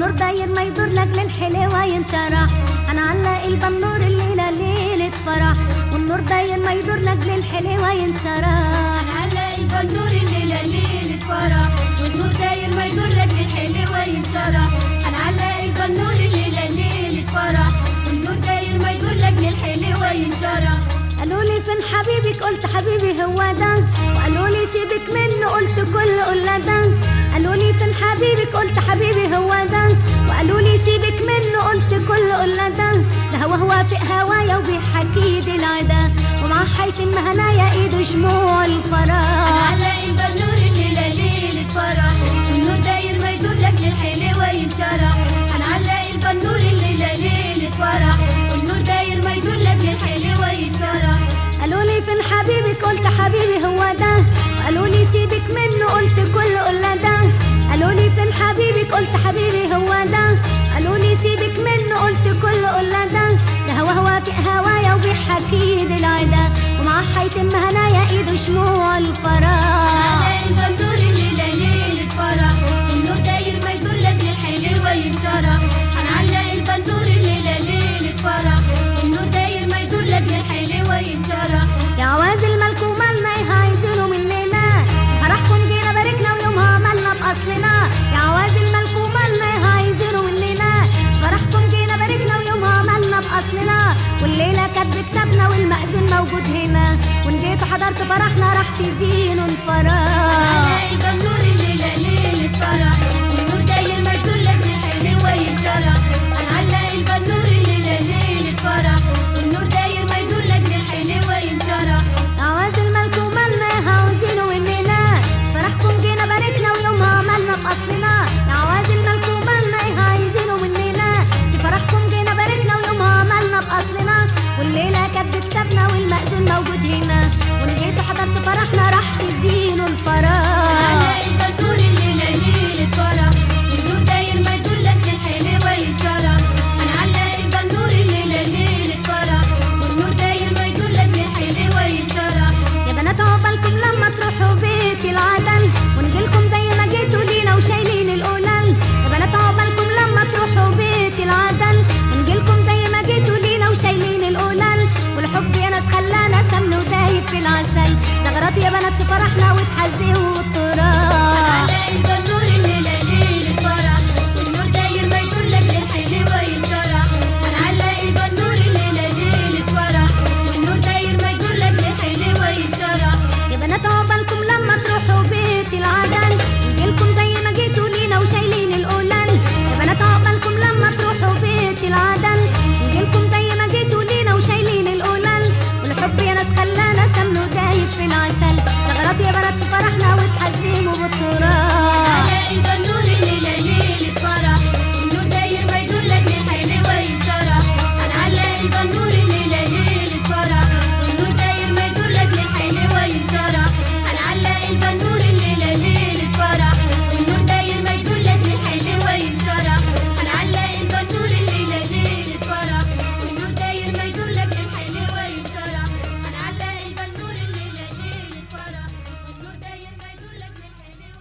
والنور داير ما يدور لاجل الحلوة ينشرح هنعلق البنور الليلة ليلة فرح والنور داير ما يدور لاجل الحلوة ينشرح هنعلق البندور الليلة ليلة فرح والنور داير ما يدور لاجل الحلوة ينشرح هنعلق البندور الليلة ليلة فرح والنور داير ما يدور لاجل الحلوة ينشرح قالوا لي فين حبيبك قلت حبيبي هو ده وقالوا لي سيبك منه قلت كل قلة ده قالوا لي فين حبيبك قلت حبيبي هو ده وقالوا لي سيبك منه قلت كل قلة ده ده هو هو في هوايا وبيحكي دي العدا ومع حيتم هنايا ايده شموع الفراح هنعلق البندور الليلة ليلة فرح والنور داير ما يدور لاجل الحلوة ينشرح هنعلق البندور الليلة ليلة فرح والنور داير ما يدور لاجل الحلوة ينشرح قالوا لي فين حبيبك قلت حبيبي هو ده وقالوا لي سيبك منه قلت كل قلة ده قالوا لي فين حبيبك قلت حبيبي هو ده قالوا لي سيبك منه قلت كل قلة ده ده هو هو في هوايا وبيحكي دي العدا ومع حيتم هنايا ايده شموع الفراح هنعلق البندور الليلة ليلة فرح والنور داير ما يدور لاجل الحلوة ينشرح هنعلق البندور الليلة ليلة فرح والنور داير ما يدور لاجل الحلوة ينشرح يا عوازل مالكم مالنا ايه عايزينه مننا فرحكم جينا باركنا ويومها عملنا باصلنا يا عوازل مالكم مالنا ايه عايزينه مننا فرحكم جينا باركنا ويومها عملنا باصلنا والليله كانت بكتابنا والمأذون موجود هنا وان جيتوا حضرت فرحنا راح تزينوا الفراح هنعلق البندور الليلة ليلة فرح والنور داير ما يدور لاجل الحلوة ينشرح هنعلق البندور الليلة ليلة فرح والنور داير ما يدور لاجل الحلوة ينشرح عوازل مالكم مالنا ايه عاوزينه مننا فرحكم جينا باركنا ويومها عملنا باصلنا يا عوازل مالكم مالنا ايه عايزينه مننا دي فرحكم جينا باركنا ويومها عملنا باصلنا والليله كانت بكتابنا والمأذون موجود هنا وان جيتوا حضرت فرحنا راح تزينوا الفراح هنعلق البندور الليلة ليلة فرح والنور داير ما يدور لاجل الحلوة ينشرح هنعلق البندور الليلة ليلة فرح والنور داير ما يدور لاجل الحلوة ينشرح يا بنات عقبالكم لما تروحوا بيت العدن ونجيلكم زي ما جيتوا لينا وشايلين القلل يا بنات عقبالكم لما تروحوا بيت العدن ونجيلكم زي ما جيتوا لينا وشايلين القلل والحب يا ناس خلانا سمن ودايب في العسل زغرات يا بنات في فرحنا وتحزقوا التراب هنعلق البندور الليلة ليلة فرح والنور داير ما يدور لاجل الحلوة ينشرح هنعلق البندور الليلة ليلة فرح والنور داير ما يدور لاجل الحلوة ينشرح يا بنات عقبالكم لما تروحوا بيت العدن نجيلكم زي ما جيتوا لينا وشايلين القلل يا بنات عقبالكم لما تروحوا بيت العدن نجيلكم زي ما جيتوا لينا وشايلين القلل والحب يا ناس خلانا سمن ودايب في العسل زغرات يا بنات في فرحنا وتحزموا بالتراب هنعلق البندور الليلة ليلة فرح والنور داير ما يدور لاجل الحلوة ينشرح هنعلق البندور الليلة ليلة فرح والنور داير ما يدور لاجل الحلوة ينشرح هنعلق البندور الليلة ليلة فرح والنور داير ما يدور لاجل الحلوة ينشرح هنعلق البندور الليلة ليلة فرح والنور داير ما يدور لاجل الحلوة ينشرح هنعلق البندور الليلة ليلة فرح والنور داير ما يدور لاجل الحلوة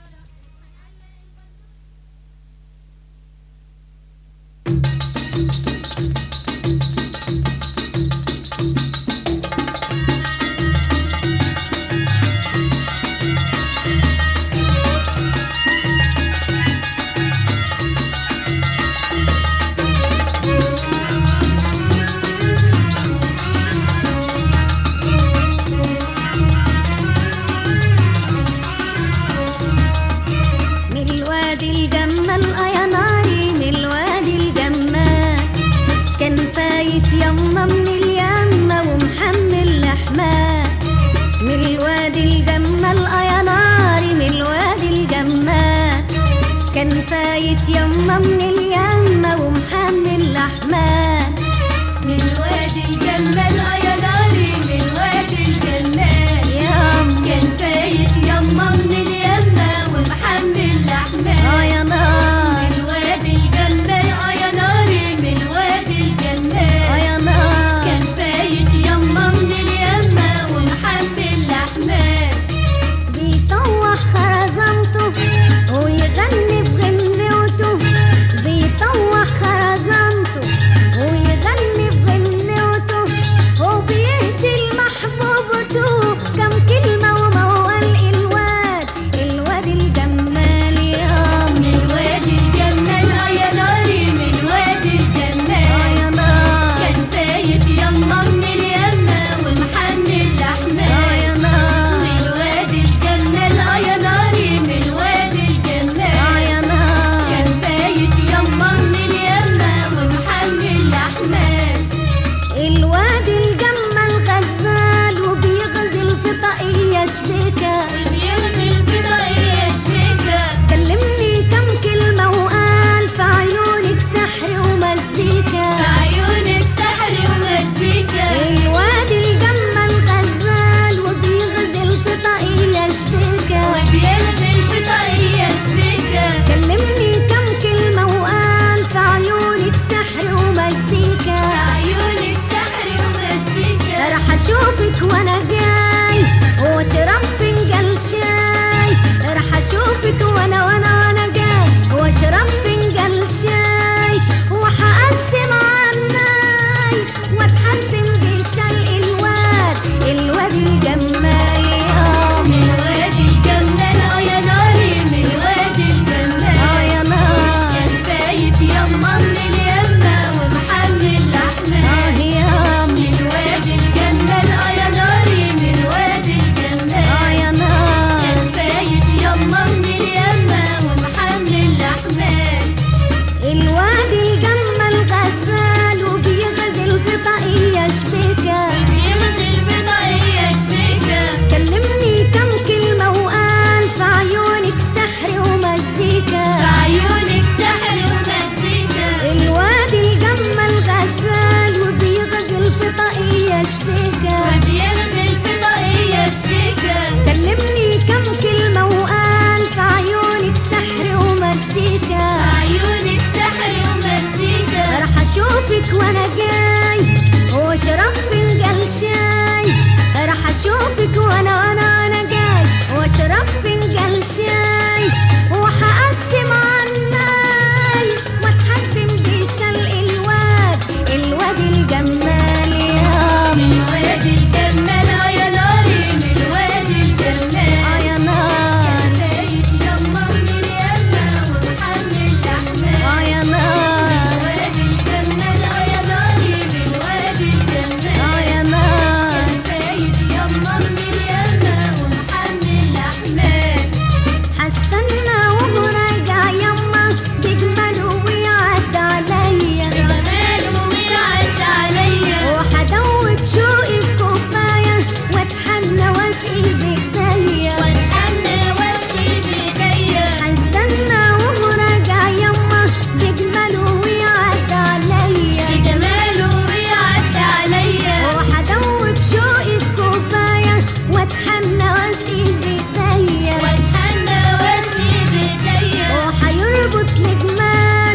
ينشرح من الوادي الجمال آه يا ناري من الوادي الجمال كان فايت يما من اليمة ومحمل لحماه من الوادي الجمال آه يا ناري من الوادي الجمال كان فايت يما من اليمة ومحمل لحماه من وادي الجمال اه يا ناري من وادي الجمال يما كان فايت يما من اليمة ومحمل لحمة آه يا نار من وادي الجمال اه يا ناري من وادي آه الجمال يا نار كان فايت يما من اليمة ومحمل لحمة بيطوح خرزانته ويغني بغنوته واسقي بايديا واتحنى واسقي بايديا هستنى وهو راجع يما بجماله ويعدي عليا بجماله ويعدي عليا وهدوب شوقي في كوباية واتحنى واسقي بايديا واتحنى واسقي بايديا وهيربط لجمال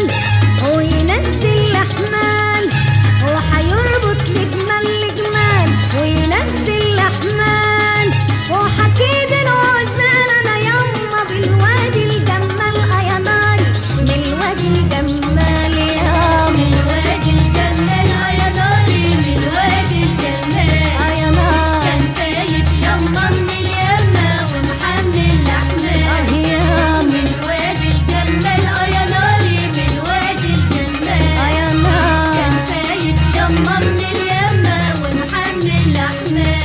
وينزل لحمال وهيربط لجمال لجمال وينزل لحمال وحكيد العزال انا يما بالوادي الجمال يا ناري بالوادي الجمال يا من وادي الجمال يا ناري من وادي الجمال يا نار كان فايت يما من اليمة ومحمل لحمة يا من وادي الجمال يا ناري من وادي الجمال يا كان نار فايت يما من اليمة ومحمل لحمة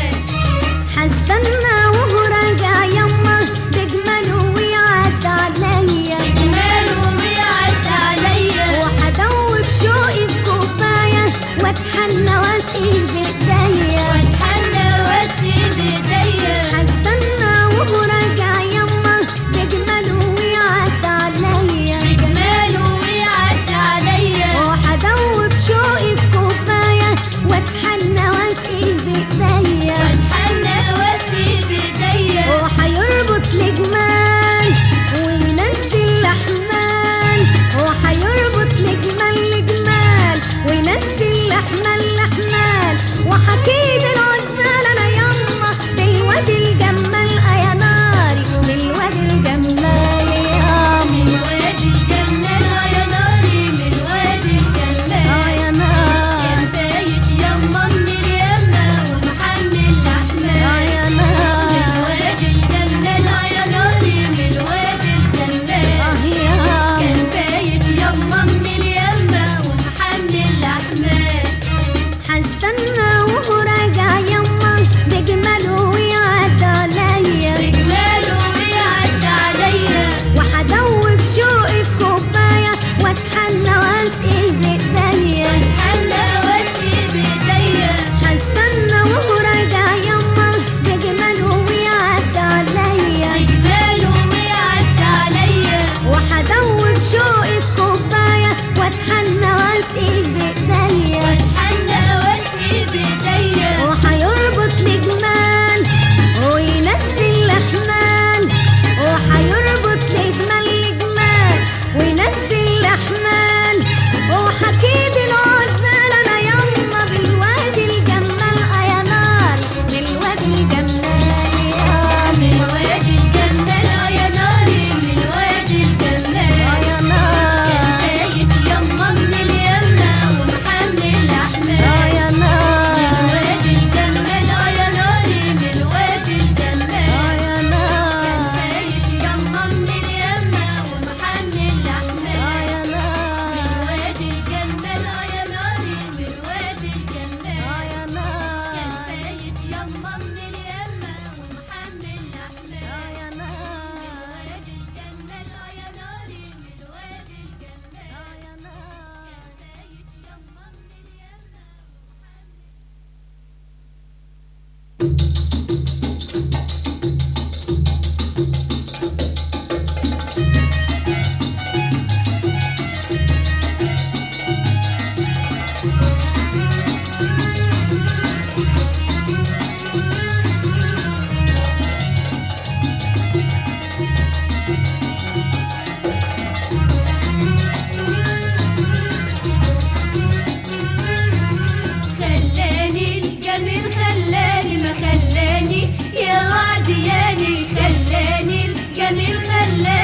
هستنى وهو راجع يما بجماله ويعدي عليا بجماله ويعدي عليا وهدوب شوقي في كوباية واتحنى واسقي بايديا واتحنى واسقي بايديا هستنى وهو راجع يما بجماله ويعدي عليا بجماله ويعدي عليا وهدوب شوقي في كوباية واتحنى واسقي بايديا واتحنى واسقي بايديا وهيربط لجمال وينزل لحمال وهيربط لجمال لجمال وينزل لحمال لحمال وحكيد العزال انا يما بالوادي الجمال يا ناري بالوادي الجمال يا من وادي الجمال يا ناري من وادي الجمال يا نار كان فايت يما من اليمة ومحمل لحمة يا من نار وادي الجمال يا ناري من وادي الجمال يا كان فايت يما من اليمة ومحمل لحمة هستنى وهو راجع يما بجماله ويعدي عليا بجماله ويعدي عليا وهدوب شوقي في كوباية واتحنى واسقي بايديا واتحنى واسقي بايديا هستنى وهو راجع يما بجماله ويعدي عليا بجماله ويعدي عليا وهدوب شوقي في كوباية واتحنى واسقي بايديا واتحنى واسقي بايديا وهيربط لجمال وينزل لحمال وهيربط لجمال لجمال وينزل لحمال وحكيد العزال انا يما بالوادي الجمال يا ناري بالوادي الجمال يا من وادي الجمال يا ناري من وادي الجمال يا كان نار فايت يما من اليمة ومحمل لحمة يا من نار وادي الجمال يا ناري من وادي الجمال يا كان نار فايت يما من اليمة ومحمل لحمة يا من نار وادي الجمال يا ناري من وادي الجمال يا كان نار فايت يما من اليمة ومحمل لحمة يا من نار وادي الجمال يا ناري من وادي الجمال يا نار كان فايت يما من اليمة ومحمل خلاني الجميل خلاني ما خلاني يا وعدياني خلاني الجميل خلاني